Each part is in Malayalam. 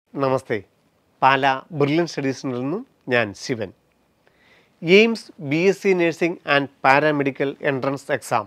നമസ്തേ പാല ബ്രില്യൻ സ്റ്റഡീസിൽ നിന്നും ഞാൻ Shivan AIIMS B S C nursing and paramedical entrance exam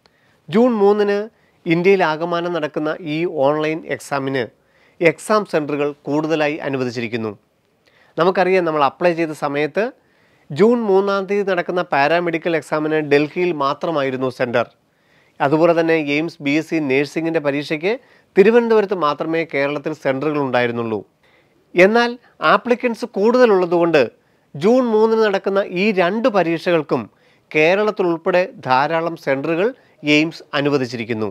June മൂന്നിന് ഇന്ത്യയിൽ ആകമാനം നടക്കുന്ന ഈ ഓൺലൈൻ എക്സാമിന് എക്സാം സെൻറ്ററുകൾ കൂടുതലായി അനുവദിച്ചിരിക്കുന്നു നമുക്കറിയാം നമ്മൾ അപ്ലൈ ചെയ്ത സമയത്ത് ജൂൺ മൂന്നാം തീയതി നടക്കുന്ന പാരാമെഡിക്കൽ എക്സാമിന് ഡൽഹിയിൽ മാത്രമായിരുന്നു സെൻറ്റർ അതുപോലെ തന്നെ എയിംസ് ബി എസ് സി നേഴ്സിംഗിൻ്റെ പരീക്ഷയ്ക്ക് തിരുവനന്തപുരത്ത് മാത്രമേ കേരളത്തിൽ സെൻറ്ററുകൾ ഉണ്ടായിരുന്നുള്ളൂ എന്നാൽ ആപ്ലിക്കൻസ് കൂടുതലുള്ളതുകൊണ്ട് ജൂൺ മൂന്നിന് നടക്കുന്ന ഈ രണ്ട് പരീക്ഷകൾക്കും കേരളത്തിൽ ഉൾപ്പെടെ ധാരാളം സെൻറ്ററുകൾ എയിംസ് അനുവദിച്ചിരിക്കുന്നു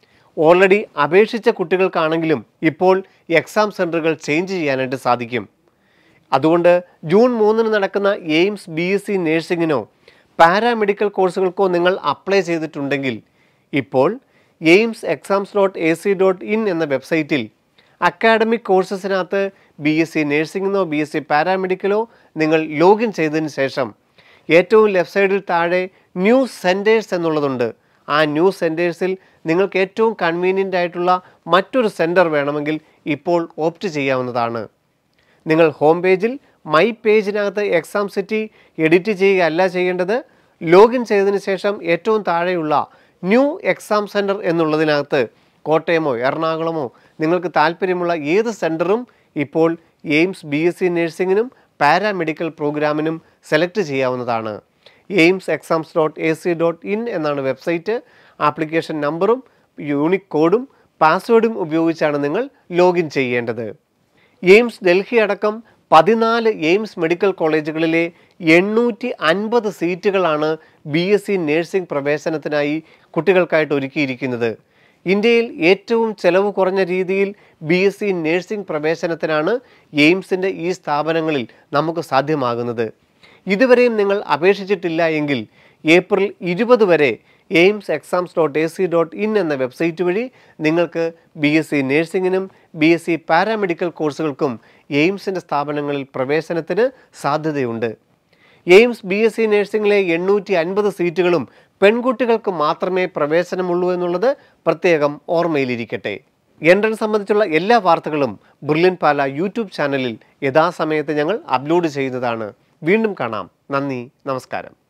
ഓൾറെഡി അപേക്ഷിച്ച കുട്ടികൾക്കാണെങ്കിലും ഇപ്പോൾ എക്സാം സെൻറ്ററുകൾ ചേഞ്ച് ചെയ്യാനായിട്ട് സാധിക്കും അതുകൊണ്ട് ജൂൺ മൂന്നിന് നടക്കുന്ന എയിംസ് ബി എസ് സി നേഴ്സിങ്ങിനോ പാരാമെഡിക്കൽ കോഴ്സുകൾക്കോ നിങ്ങൾ അപ്ലൈ ചെയ്തിട്ടുണ്ടെങ്കിൽ ഇപ്പോൾ AIIMS exams dot A C dot in എന്ന വെബ്സൈറ്റിൽ അക്കാഡമിക് കോഴ്സസിനകത്ത് ബി എസ് സി നേഴ്സിംഗിനോ ബി എസ് സി പാരാമെഡിക്കലോ നിങ്ങൾ ലോഗിൻ ചെയ്തതിന് ശേഷം ഏറ്റവും ലെഫ്റ്റ് സൈഡിൽ താഴെ ന്യൂ സെൻറ്റേഴ്സ് എന്നുള്ളതുണ്ട് ആ ന്യൂ സെൻറ്റേഴ്സിൽ നിങ്ങൾക്ക് ഏറ്റവും കൺവീനിയൻ്റ് ആയിട്ടുള്ള മറ്റൊരു സെൻറ്റർ വേണമെങ്കിൽ ഇപ്പോൾ ഓപ്റ്റ് ചെയ്യാവുന്നതാണ് നിങ്ങൾ ഹോം പേജിൽ മൈ പേജിനകത്ത് എക്സാം സിറ്റി എഡിറ്റ് ചെയ്യുകയല്ല ചെയ്യേണ്ടത് ലോഗിൻ ചെയ്തതിന് ശേഷം ഏറ്റവും താഴെയുള്ള ന്യൂ എക്സാം സെൻറ്റർ എന്നുള്ളതിനകത്ത് കോട്ടയമോ എറണാകുളമോ നിങ്ങൾക്ക് താല്പര്യമുള്ള ഏത് സെൻറ്ററും ഇപ്പോൾ എയിംസ് ബി എസ് സി നഴ്സിംഗിനും പാരാമെഡിക്കൽ പ്രോഗ്രാമിനും സെലക്ട് ചെയ്യാവുന്നതാണ് AIIMS exams dot A C dot in എന്നാണ് വെബ്സൈറ്റ് ആപ്ലിക്കേഷൻ നമ്പറും യൂണിക് കോഡും പാസ്വേഡും ഉപയോഗിച്ചാണ് നിങ്ങൾ ലോഗിൻ ചെയ്യേണ്ടത് എയിംസ് ഡൽഹി അടക്കം പതിനാല് എയിംസ് മെഡിക്കൽ കോളേജുകളിലെ എണ്ണൂറ്റി അൻപത് സീറ്റുകളാണ് ബി എസ് സി നഴ്സിംഗ് പ്രവേശനത്തിനായി കുട്ടികൾക്കായിട്ട് ഒരുക്കിയിരിക്കുന്നത് ഇന്ത്യയിൽ ഏറ്റവും ചെലവ് കുറഞ്ഞ രീതിയിൽ ബി എസ് സി നഴ്സിംഗ് പ്രവേശനത്തിനാണ് എയിംസിൻ്റെ ഈ സ്ഥാപനങ്ങളിൽ നമുക്ക് സാധ്യമാകുന്നത് ഇതുവരെയും നിങ്ങൾ അപേക്ഷിച്ചിട്ടില്ല എങ്കിൽ ഏപ്രിൽ ഇരുപത് വരെ AIIMS exams dot A C dot in എന്ന വെബ്സൈറ്റ് വഴി നിങ്ങൾക്ക് ബി എസ് സി നഴ്സിംഗിനും ബി എസ് സി പാരാമെഡിക്കൽ കോഴ്സുകൾക്കും എയിംസിൻ്റെ സ്ഥാപനങ്ങളിൽ പ്രവേശനത്തിന് സാധ്യതയുണ്ട് എയിംസ് ബി എസ് സി നഴ്സിംഗിലെ എണ്ണൂറ്റി അൻപത് സീറ്റുകളും പെൺകുട്ടികൾക്ക് മാത്രമേ പ്രവേശനമുള്ളൂ എന്നുള്ളത് പ്രത്യേകം ഓർമ്മയിലിരിക്കട്ടെ എൻട്രൻസ് സംബന്ധിച്ചുള്ള എല്ലാ വാർത്തകളും ബ്രില്യൻ പാല യൂട്യൂബ് ചാനലിൽ യഥാസമയത്ത് ഞങ്ങൾ അപ്ലോഡ് ചെയ്യുന്നതാണ് വീണ്ടും കാണാം നന്ദി നമസ്കാരം